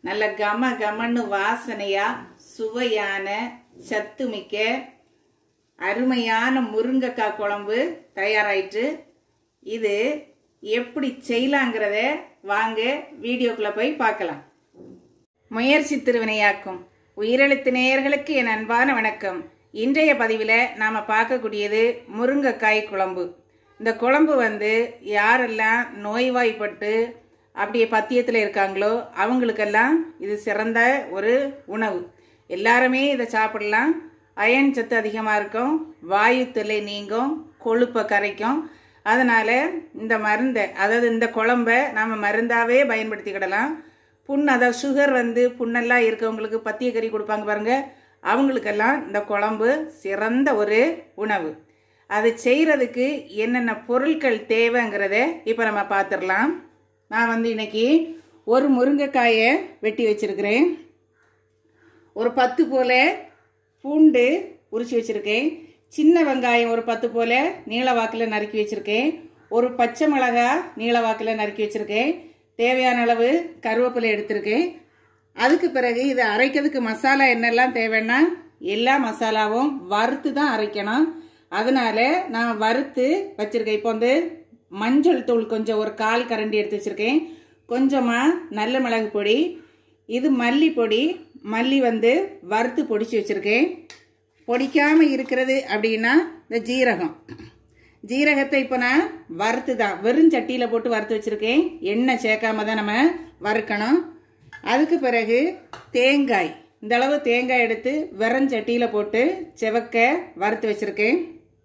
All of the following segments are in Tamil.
நல்ல கம கமன்னு வாசனையா சுவையான சத்துமிக்க அருமையான முருங்கைக்காய் குழம்பு தயாராயிட்டு இது எப்படி செய்யலாங்கிறத வாங்க வீடியோக்குள்ள போய் பார்க்கலாம் முயற்சி திருவினையாக்கும் உயிரெழுத்து நேயர்களுக்கு என் அன்பான வணக்கம் இன்றைய பதிவில் நாம் பார்க்கக்கூடியது முருங்கைக்காய் குழம்பு இந்த குழம்பு வந்து யாரெல்லாம் நோய்வாய்ப்பட்டு அப்படியே பத்தியத்தில் இருக்காங்களோ அவங்களுக்கெல்லாம் இது சிறந்த ஒரு உணவு எல்லாருமே இதை சாப்பிடலாம் அயன் சத்து அதிகமாக இருக்கும் வாயு தொல்லை நீங்கும் கொழுப்பை கரைக்கும் அதனால் இந்த மருந்தை அதாவது இந்த குழம்பை நாம் மருந்தாகவே பயன்படுத்திக்கிடலாம் புண் அதாவது சுகர் வந்து புண்ணெல்லாம் இருக்கவங்களுக்கு பத்திய கறி கொடுப்பாங்க பாருங்க அவங்களுக்கெல்லாம் இந்த குழம்பு சிறந்த ஒரு உணவு அது செய்கிறதுக்கு என்னென்ன பொருட்கள் தேவைங்கிறத இப்போ நம்ம பார்த்துடலாம் நான் வந்து இன்னைக்கு ஒரு முருங்கைக்காயை வெட்டி வச்சிருக்கிறேன் ஒரு பத்து போல பூண்டு உரிச்சு வச்சுருக்கேன் சின்ன வெங்காயம் ஒரு பத்து போல நீள வாக்கில் நறுக்கி வச்சுருக்கேன் ஒரு பச்சை மிளகா நீள வாக்கில் நறுக்கி வச்சுருக்கேன் தேவையான அளவு கருவேப்பிலை எடுத்திருக்கேன் அதுக்கு பிறகு இதை அரைக்கிறதுக்கு மசாலா என்னெல்லாம் தேவைன்னா எல்லா மசாலாவும் வறுத்து தான் அரைக்கணும் அதனால நான் வறுத்து வச்சுருக்கேன் இப்போ வந்து மஞ்சள் தூள் கொஞ்சம் ஒரு கால் கரண்டி எடுத்து வச்சுருக்கேன் கொஞ்சமாக நல்ல மிளகு பொடி இது மல்லி பொடி மல்லி வந்து வறுத்து பொடிச்சு வச்சுருக்கேன் பொடிக்காமல் இருக்கிறது அப்படின்னா இந்த ஜீரகம் ஜீரகத்தை இப்போ நான் வறுத்து தான் வெறும் சட்டியில் போட்டு வறுத்து வச்சுருக்கேன் எண்ணெய் சேர்க்காம தான் நம்ம வறுக்கணும் அதுக்கு பிறகு தேங்காய் இந்த அளவு தேங்காய் எடுத்து வெறும் சட்டியில் போட்டு செவக்க வறுத்து வச்சுருக்கேன்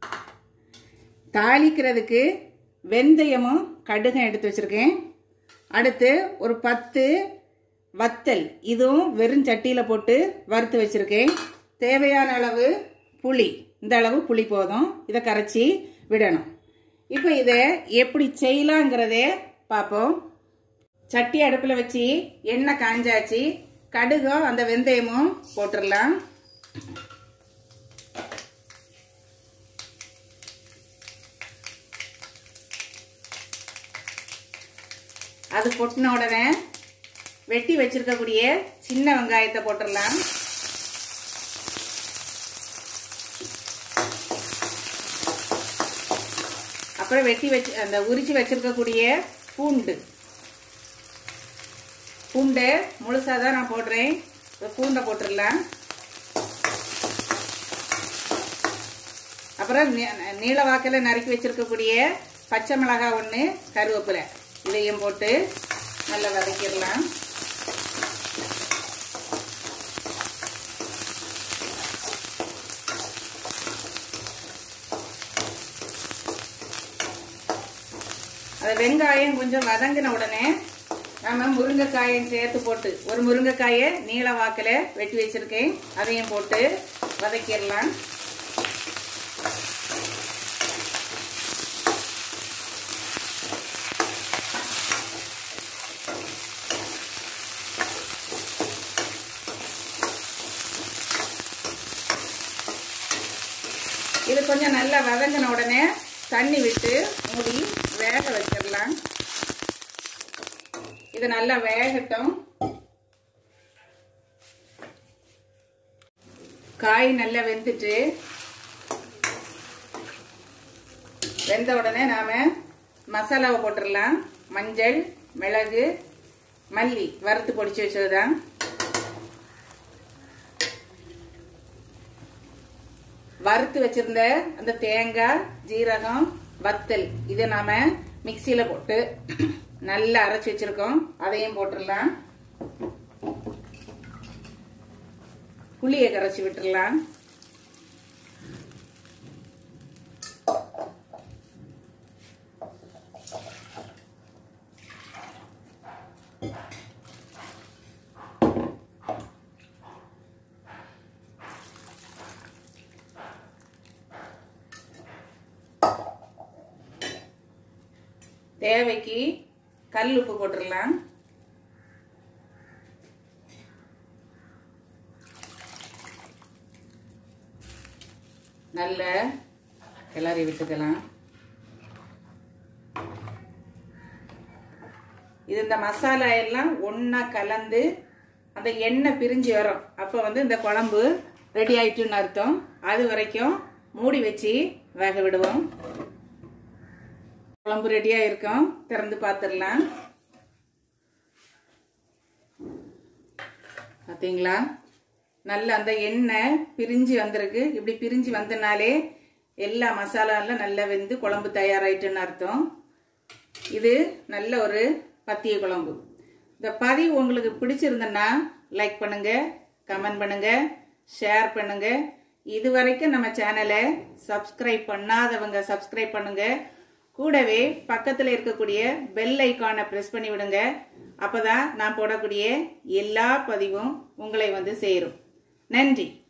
தாளிக்கிறதுக்கு வெந்தயமும் கடுகும் எடுத்து வச்சுருக்கேன் அடுத்து ஒரு பத்து வத்தல் இதுவும் வெறும் சட்டியில் போட்டு வறுத்து வச்சுருக்கேன் தேவையான அளவு புளி இந்த அளவு புளி போதும் இதை கரைச்சி விடணும் இப்போ இதை எப்படி செய்யலாங்கிறதே பார்ப்போம் சட்டி அடுப்பில் வச்சு எண்ணெய் காஞ்சாச்சு கடுகும் அந்த வெந்தயமும் போட்டுடலாம் அது பொட்டின உடனே வெட்டி வச்சிருக்கக்கூடிய சின்ன வெங்காயத்தை போட்டுடலாம் அப்புறம் வெட்டி வச்சு அந்த உரிச்சு வச்சிருக்கக்கூடிய பூண்டு பூண்டை முழுசாக தான் நான் போடுறேன் பூண்டை போட்டுடலாம் அப்புறம் நீள வாக்கில் நறுக்கி வச்சிருக்கக்கூடிய பச்சை மிளகாய் ஒன்று கருவேப்பிலை இதையும் போட்டு நல்லா வதக்கிடலாம் அது வெங்காயம் கொஞ்சம் வதங்கின உடனே நம்ம முருங்கைக்காயும் சேர்த்து போட்டு ஒரு முருங்கைக்காயை நீள வாக்கில் வெட்டி வச்சிருக்கேன் அதையும் போட்டு வதக்கிடலாம் இது கொஞ்சம் நல்லா வதங்கின உடனே தண்ணி விட்டு மூடி வேக வச்சிடலாம் இது நல்லா வேகட்டும் காய் நல்லா வெந்துட்டு வெந்த உடனே நாம மசாலாவை போட்டுடலாம் மஞ்சள் மிளகு மல்லி வறுத்து பொடிச்சு வச்சதுதான் வறுத்து வச்சிருந்த அந்த தேங்காய் ஜீரகம் வத்தல் இதை நாம மிக்சியில போட்டு நல்லா அரைச்சி வச்சிருக்கோம் அதையும் போட்டுடலாம் புளியை கரைச்சி விட்டுடலாம் தேவைக்கு கல் உப்பு போட்டுடலாம் நல்ல கிளறி விட்டுக்கலாம் இது இந்த மசாலா எல்லாம் ஒன்றா கலந்து அந்த எண்ணெய் பிரிஞ்சு வரும் அப்போ வந்து இந்த குழம்பு ரெடி ஆயிட்டுன்னு அர்த்தம் அது வரைக்கும் மூடி வச்சு வேக விடுவோம் குழம்பு ரெடியாக இருக்கும் திறந்து பார்த்துடலாம் பார்த்தீங்களா நல்ல அந்த எண்ணெய் பிரிஞ்சு வந்திருக்கு இப்படி பிரிஞ்சு வந்தனாலே எல்லா மசாலாலாம் நல்லா வெந்து குழம்பு தயாராயிட்டுன்னு அர்த்தம் இது நல்ல ஒரு பத்திய குழம்பு இந்த பதிவு உங்களுக்கு பிடிச்சிருந்தன்னா லைக் பண்ணுங்க கமெண்ட் பண்ணுங்க ஷேர் பண்ணுங்க இது வரைக்கும் நம்ம சேனலை சப்ஸ்கிரைப் பண்ணாதவங்க சப்ஸ்கிரைப் பண்ணுங்க கூடவே பக்கத்தில் இருக்கக்கூடிய பெல் ஐக்கானை ப்ரெஸ் பண்ணி விடுங்க அப்பதான் நான் போடக்கூடிய எல்லா பதிவும் உங்களை வந்து சேரும் நன்றி